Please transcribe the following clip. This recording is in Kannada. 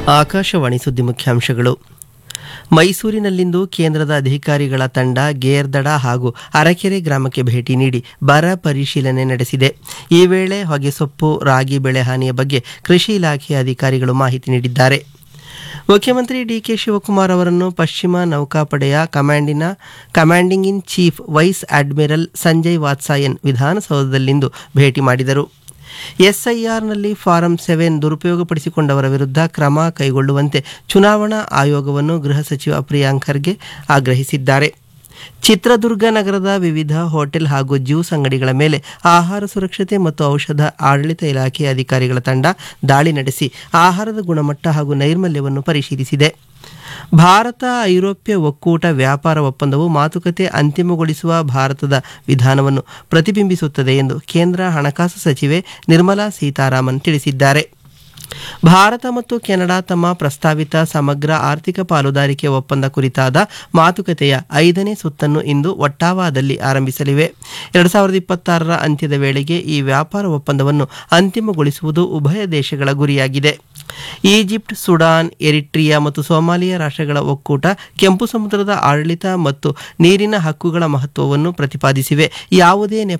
ಆಕಾಶವಾಣಿ ಸುದ್ದಿ ಮುಖ್ಯಾಂಶಗಳು ಮೈಸೂರಿನಲ್ಲಿಂದು ಕೇಂದ್ರದ ಅಧಿಕಾರಿಗಳ ತಂಡ ಗೇರ್ದಡ ಹಾಗೂ ಅರಕೆರೆ ಗ್ರಾಮಕ್ಕೆ ಭೇಟಿ ನೀಡಿ ಬರ ಪರಿಶೀಲನೆ ನಡೆಸಿದೆ ಈ ವೇಳೆ ಹೊಗೆಸೊಪ್ಪು ರಾಗಿ ಬೆಳೆ ಹಾನಿಯ ಬಗ್ಗೆ ಕೃಷಿ ಇಲಾಖೆಯ ಅಧಿಕಾರಿಗಳು ಮಾಹಿತಿ ನೀಡಿದ್ದಾರೆ ಮುಖ್ಯಮಂತ್ರಿ ಡಿಕೆ ಶಿವಕುಮಾರ್ ಅವರನ್ನು ಪಶ್ಚಿಮ ನೌಕಾಪಡೆಯ ಕಮಾಂಡಿನ commanding in chief vice admiral Sanjay Vatsayan ವಿಧಾನಸೌಧದಲ್ಲಿಂದು ಭೇಟಿ ಮಾಡಿದರು ಎಸ್ಐಆರ್ನಲ್ಲಿ ಫಾರಂ ಸೆವೆನ್ ದುರುಪಯೋಗಪಡಿಸಿಕೊಂಡವರ ವಿರುದ್ಧ ಕ್ರಮ ಕೈಗೊಳ್ಳುವಂತೆ ಚುನಾವಣಾ ಆಯೋಗವನ್ನು ಗೃಹ ಸಚಿವ ಪ್ರಿಯಾಂಕ್ ಖರ್ಗೆ ಆಗ್ರಹಿಸಿದ್ದಾರೆ ಚಿತ್ರದುರ್ಗ ನಗರದ ವಿವಿಧ ಹೋಟೆಲ್ ಹಾಗೂ ಜ್ಯೂಸ್ ಅಂಗಡಿಗಳ ಮೇಲೆ ಆಹಾರ ಸುರಕ್ಷತೆ ಮತ್ತು ಔಷಧ ಆಡಳಿತ ಇಲಾಖೆಯ ಅಧಿಕಾರಿಗಳ ತಂಡ ದಾಳಿ ನಡೆಸಿ ಆಹಾರದ ಗುಣಮಟ್ಟ ಹಾಗೂ ನೈರ್ಮಲ್ಯವನ್ನು ಪರಿಶೀಲಿಸಿದೆ ಭಾರತ ಐರೋಪ್ಯ ಒಕ್ಕೂಟ ವ್ಯಾಪಾರ ಒಪ್ಪಂದವು ಮಾತುಕತೆ ಅಂತಿಮಗೊಳಿಸುವ ಭಾರತದ ವಿಧಾನವನ್ನು ಪ್ರತಿಬಿಂಬಿಸುತ್ತದೆ ಎಂದು ಕೇಂದ್ರ ಹಣಕಾಸು ಸಚಿವೆ ನಿರ್ಮಲಾ ಸೀತಾರಾಮನ್ ತಿಳಿಸಿದ್ದಾರೆ ಭಾರತ ಮತ್ತು ಕೆನಡಾ ತಮ್ಮ ಪ್ರಸ್ತಾವಿತ ಸಮಗ್ರ ಆರ್ಥಿಕ ಪಾಲುದಾರಿಕೆ ಒಪ್ಪಂದ ಕುರಿತಾದ ಮಾತುಕತೆಯ ಐದನೇ ಸುತ್ತನ್ನು ಇಂದು ಒಟ್ಟಾವಾದಲ್ಲಿ ಆರಂಭಿಸಲಿವೆ ಎರಡು ಸಾವಿರದ ಇಪ್ಪತ್ತಾರರ ಅಂತ್ಯದ ವೇಳೆಗೆ ಈ ವ್ಯಾಪಾರ ಒಪ್ಪಂದವನ್ನು ಅಂತಿಮಗೊಳಿಸುವುದು ಉಭಯ ದೇಶಗಳ ಗುರಿಯಾಗಿದೆ ಈಜಿಪ್ಟ್ ಸುಡಾನ್ ಎರಿಟ್ರಿಯಾ ಮತ್ತು ಸೋಮಾಲಿಯಾ ರಾಷ್ಟ್ರಗಳ ಒಕ್ಕೂಟ ಕೆಂಪು ಸಮುದ್ರದ ಆಡಳಿತ ಮತ್ತು ನೀರಿನ ಹಕ್ಕುಗಳ ಮಹತ್ವವನ್ನು ಪ್ರತಿಪಾದಿಸಿವೆ ಯಾವುದೇ